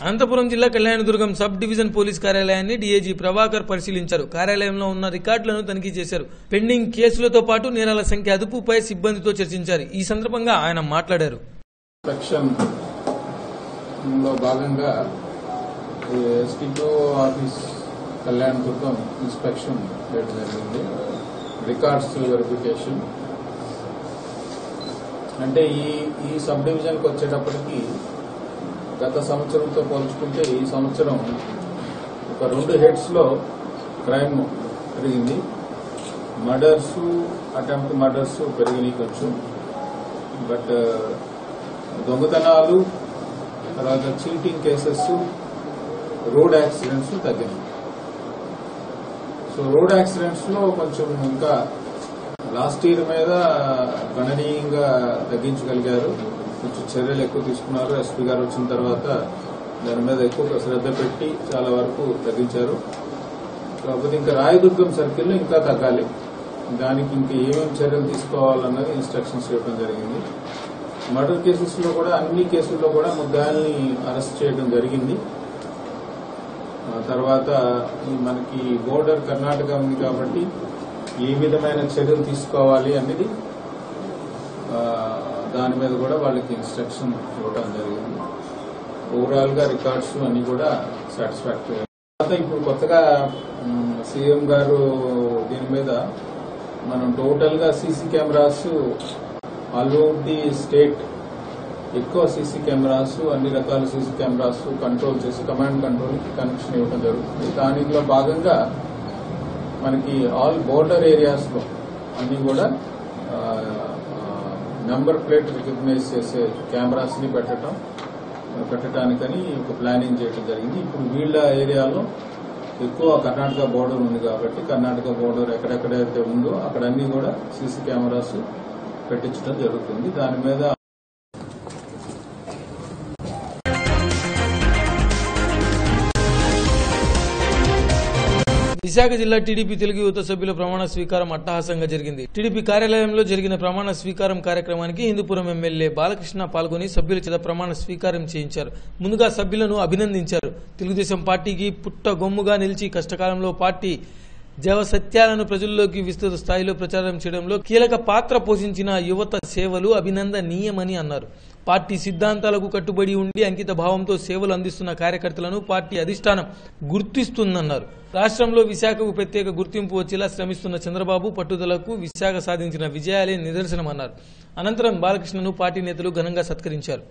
అనంతపురం జిల్లా Kalyanadurgam sub division police కార్యాలయాన్ని DAG Prabhakar పరిశీలించారు కార్యాలయంలో ఉన్న రికార్డులను తనిఖీ చేశారు పెండింగ్ కేసులతో పాటు నేరాల సంఖ్య అదుపుపై సిబ్బందితో చర్చించారు ఈ సందర్భంగా ఆయన మాట్లాడారు ఇన్స్పెక్షన్ లో భాగంగా STO office Kalyan Durgam inspection చేయడం జరిగింది రికార్డ్స్ వెరిఫికేషన్ అంటే ఈ ఈ సబ్ డివిజన్కి వచ్చేటప్పటికి గత సంవత్సరంతో పోల్చుకుంటే ఈ సంవత్సరం ఒక రెండు హెడ్స్ లో క్రైమ్ పెరిగింది మర్డర్స్ అటెంప్ట్ మర్డర్స్ పెరిగినాయి కొంచెం బట్ దొంగతనాలు తర్వాత చీటింగ్ కేసెస్ రోడ్ యాక్సిడెంట్స్ తగ్గినాయి సో రోడ్ యాక్సిడెంట్స్ లో కొంచెం ఇంకా లాస్ట్ ఇయర్ మీద గణనీయంగా తగ్గించగలిగారు కొంచెం చర్యలు ఎక్కువ తీసుకున్నారు ఎస్పీ గారు వచ్చిన తర్వాత దాని మీద ఎక్కువ శ్రద్ధ పెట్టి చాలా వరకు తగ్గించారు కాకపోతే ఇంకా రాయదుర్గం సర్కిల్ ఇంకా తగ్గాలి దానికి ఇంకా ఏమేమి చర్యలు తీసుకోవాలన్నది ఇన్స్ట్రక్షన్స్ ఇవ్వడం జరిగింది మర్డర్ కేసెస్ లో కూడా అన్ని కేసుల్లో కూడా ముద్దాయిల్ని అరెస్ట్ చేయడం జరిగింది ఆ తర్వాత ఈ మనకి బోర్డర్ కర్ణాటక ఉంది కాబట్టి ఏ విధమైన చర్యలు తీసుకోవాలి అనేది ఆ, దాని మీద కూడా వాళ్ళకి ఇన్స్ట్రక్షన్ ఇవ్వడం జరిగింది ఓవరాల్ గా రికార్డ్స్ అన్ని కూడా సాటిస్ఫాక్టరీ తర్వాత ఇప్పుడు కొత్తగా మ్, సీఎం గారు దీని మీద మనం టోటల్ గా CC cameras all over the state ఎక్కువ సీసీ కెమెరాస్ అన్ని రకాల సీసీ కెమెరాస్ కంట్రోల్ చేసి కమాండ్ కంట్రోల్ కి కనెక్షన్ ఇవ్వడం జరుగుతుంది దానిలో భాగంగా మనకి ఆల్ బోర్డర్ ఏరియాస్ లో అన్ని కూడా నెంబర్ ప్లేట్ రికగ్నైజ్ చేసే కెమెరాస్ ని పెట్టడం పెట్టడానికని ఒక ప్లానింగ్ చేయడం జరిగింది ఇప్పుడు వీళ్ళ ఏరియాలో ఎక్కువ కర్ణాటక బోర్డర్ ఉంది కాబట్టి కర్ణాటక బోర్డర్ ఎక్కడెక్కడైతే ఉందో అక్కడ అన్ని కూడా సీసీ కెమెరాస్ పెట్టించడం జరుగుతుంది దాని మీద విశాఖ జిల్లా టీడీపీ తెలుగు యువత సభ్యుల ప్రమాణ స్వీకారం అట్టహాసంగా జరిగింది టీడీపీ కార్యాలయంలో జరిగిన ప్రమాణ స్వీకారం కార్యక్రమానికి హిందూపురం ఎమ్మెల్యే బాలకృష్ణ పాల్గొని సభ్యుల చేత ప్రమాణ స్వీకారం చేయించారు ముందుగా సభ్యులను అభినందించారు తెలుగుదేశం పార్టీకి పుట్ట గొమ్ముగా నిలిచి కష్టకాలంలో పార్టీ జవ సత్యాలను ప్రజల్లోకి విస్తృత స్థాయిలో ప్రచారం చేయడంలో కీలక పాత్ర పోషించిన యువత సేవలు అభినందనీయమని అన్నారు పార్టీ సిద్ధాంతాలకు కట్టుబడి ఉండి అంకిత భావంతో సేవలు అందిస్తున్న కార్యకర్తలను పార్టీ అధిష్టానం గుర్తిస్తుందన్నారు రాష్ట్రంలో విశాఖకు ప్రత్యేక గుర్తింపు వచ్చేలా శ్రమిస్తున్న చంద్రబాబు పట్టుదలకు విశాఖ సాధించిన విజయాలే నిదర్శనమన్నారు అనంతరం బాలకృష్ణను పార్టీ నేతలు ఘనంగా సత్కరించారు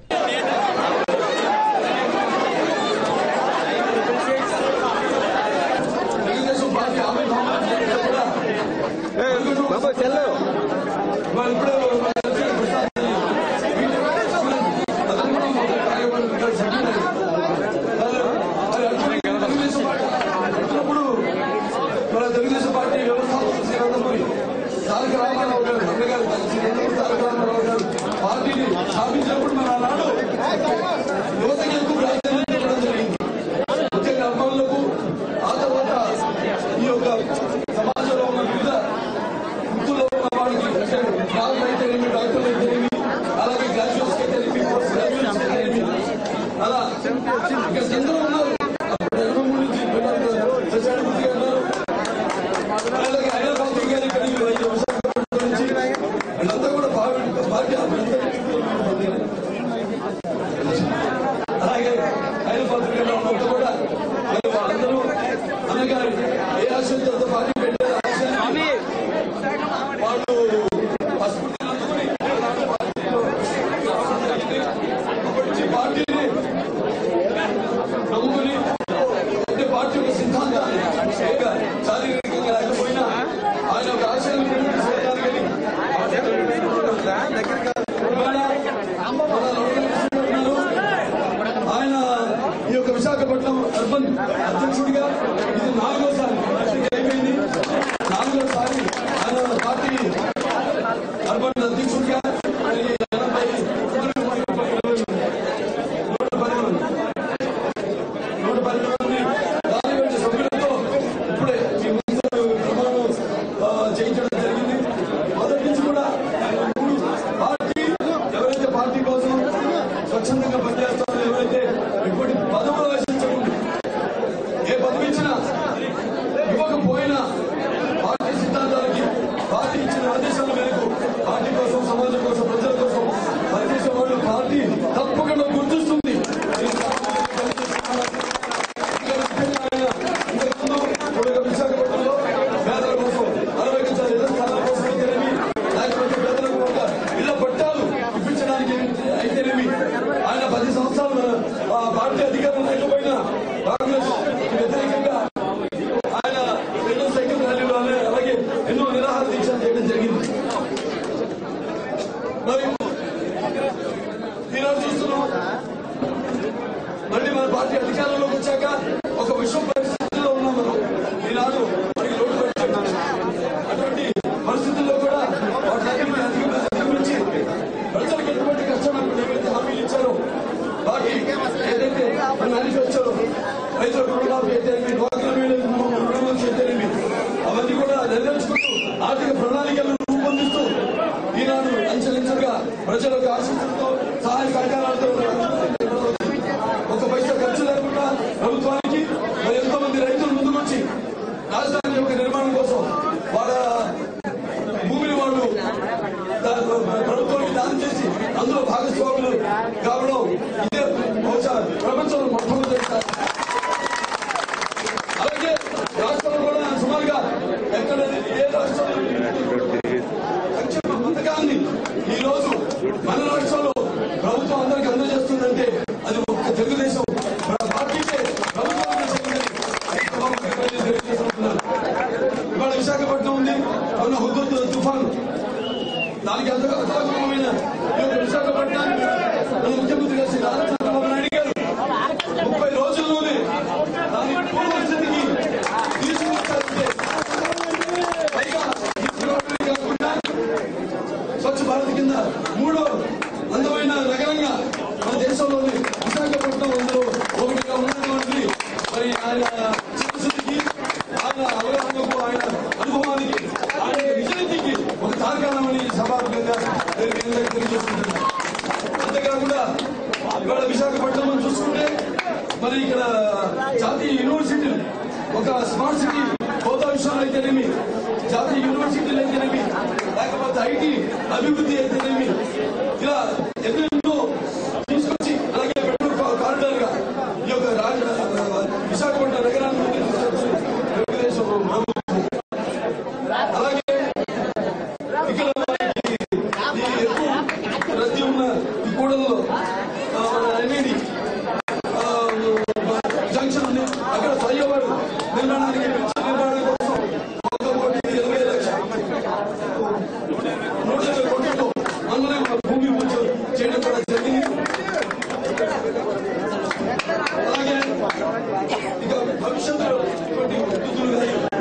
మన తెలుగుదేశం పార్టీ వ్యవస్థాపక శ్రీరంగపురి తారక రామారావు గారు అన్నగారు శ్రీరంగపురి తారక రామారావు గారు పార్టీని స్థాపించినప్పుడు మన నాడు యువతకి ఎక్కువ ప్రాధాన్యత ఇవ్వడం జరిగింది ముఖ్యంగా అమ్మాయిలకు ఆ తర్వాత ఈ యొక్క సమాజంలో ఉన్న వివిధ వృత్తుల్లో ఉన్న వాడికి అంటే డాక్టర్ అయితేనేమి డాక్టర్లు అయితేనేమి అలాగే గ్రాడ్యుయేట్స్ అయితేనేమి పోస్ట్ గ్రాడ్యుయేట్స్ అయితేనేమి అలా ఇక్కడ ఎందరో ఉన్నారు అప్పుడు ఎనభై మూడు నుంచి సత్యానుభూతి అన్నారు అలాగే హైదరాబాద్ గారి ఇక్కడ ఈ విశాఖపట్నం నుంచి వీళ్ళంతా కూడా పార్టీ పార్టీ అలాగే హైదరాబాద్ గారు అంతా కూడా మరి వాళ్ళందరూ అనగారు ఏ ఆశయంతో పార్టీ పెట్టారు ఆశయాన్ని వాళ్ళు పసుపుని అందుకుని అప్పటి నుంచి పార్టీని నమ్ముకుని అంటే పార్టీ యొక్క సిద్ధాంతాన్ని ఏక శారీరకంగా లేకపోయినా ఆయన ఒక ఆశయాన్ని చేయడానికి ఆయన ఈ యొక్క విశాఖపట్నం అర్బన్ అధ్యక్షుడిగా ఇది నాలుగోసారి అయిపోయింది నాలుగోసారి ఆయన పార్టీ అర్బన్ అధ్యక్షుడిగా మరి ఎనభై నూట పది మంది నూట పది మంది పార్లమెంటు సభ్యులతో ఇప్పుడే మీ ముందు ప్రమాణం ఆ, చేయించడం జరిగింది మొదటి నుంచి కూడా ఆయన మూడు పార్టీ ఎవరైతే పార్టీ కోసం స్వచ్ఛందంగా పనిచేస్తారో ఎవరైతే ఎటువంటి పదవులు పార్టీ అధికారంలోకి వచ్చాక ఒక విషమ పరిస్థితుల్లో ఉన్నాం మనం ఈనాడు మనకి లోటు పడుతున్నాం అటువంటి పరిస్థితుల్లో కూడా వాటిని అధిగమించి ప్రజలకు ఎటువంటి కష్టం ఏవైతే హామీలు ఇచ్చారో బాకీ ఏదైతే మన మేనిఫెస్టోలో రైతుల రుణమాఫీ అయితేనేమి డ్వాక్రా మహిళలకు రుణమాఫీ అయితేనేమి అవన్నీ కూడా నెరవేర్చుకుంటూ ఆర్థిక ప్రణాళికలను రూపొందిస్తూ ఈనాడు అంచెలంచెలుగా ప్రజలకు ఆశిస్తులతో సహాయ సహకారాలతో ఒక పైసా ఖర్చు లేకుండా ప్రభుత్వానికి మరి ఎంతో మంది రైతులు ముందుకొచ్చి రాజధాని యొక్క నిర్మాణం కోసం వాళ్ళ భూమిని వాళ్ళు దా- ప్రభుత్వానికి దానం చేసి అందులో భాగస్వాములు కావడం ఇదే బహుశా ప్రపంచంలో మొట్టమొదటిసారి అలాగే రాష్ట్రంలో కూడా సుమారుగా ఎక్కడ ఏ రాష్ట్రంలో సంక్షేమ పథకాన్ని ఈ రోజు మన రాష్ట్రంలో ప్రభుత్వం అందరికి అందజేస్తుందంటే అది ఒక్క తెలుగుదేశం పార్టీకే ప్రభుత్వం తెలియజేస్తున్నాను ఇవాళ విశాఖపట్నం ఉంది అవున హుద్దుద్ తుఫాన్ దానికి అంత అతలాకుతలమైన ఈ యొక్క విశాఖపట్నాన్ని మన ముఖ్యమంత్రి గారు శ్రీ నారా చంద్రబాబు నాయుడు గారు ముప్పై రోజుల్లోనే దాని పూర్వస్థితికి తీసుకొచ్చారంటే పైగా తీసుకురావడమే కాకుండా స్వచ్ఛ భారత్ కింద మూడో అందమైన నగరంగా మన దేశంలోని విశాఖపట్నం అందులో ఒకటిగా ఉన్నటువంటి మరి ఆయన చిత్తశుద్ధికి ఆయన అవగాహనకు ఆయన అనుభవానికి ఆయన నిజాయితీకి ఒక తార్కాణమని సభాముఖంగా నేను మీ అందరికీ తెలియజేస్తున్నాను అంతేకాకుండా ఇవాళ విశాఖపట్నం మనం చూసుకుంటే మరి ఇక్కడ జాతీయ యూనివర్సిటీలు ఒక స్మార్ట్ సిటీ హోదా విషయాలు అయితేనేమి జాతీయ యూనివర్సిటీలు అయితేనేమి లేకపోతే ఐటీ అభివృద్ధి అయితేనేమి ఇలా ఎన్నెన్నో తీసుకొచ్చి అలాగే పెట్రోల్ కారిడార్ గా ఈ యొక్క రాజ విశాఖపట్నం నగరాన్ని తీసుకొచ్చి తెలుగుదేశం ప్రభుత్వం అలాగే ఇక్కడ మనకి ఈ ఎక్కువ రద్దీ ఉన్న ఈ కూడల్లో ఆ, మన ఎన్ఐడి జంక్షన్ ఉంది అక్కడ ఫ్లైఓవర్ నిర్మాణానికి బ్రిడ్జ్ నిర్మాణం కోసం ఒక కోటి ఇరవై లక్షలు నూట ఇరవై కోట్లతో అందులో ఒక భూమి పూజ చేయడం కూడా జరిగింది అలాగే ఇక భవిష్యత్తులో ఇటువంటి విద్యుత్తులు కానీ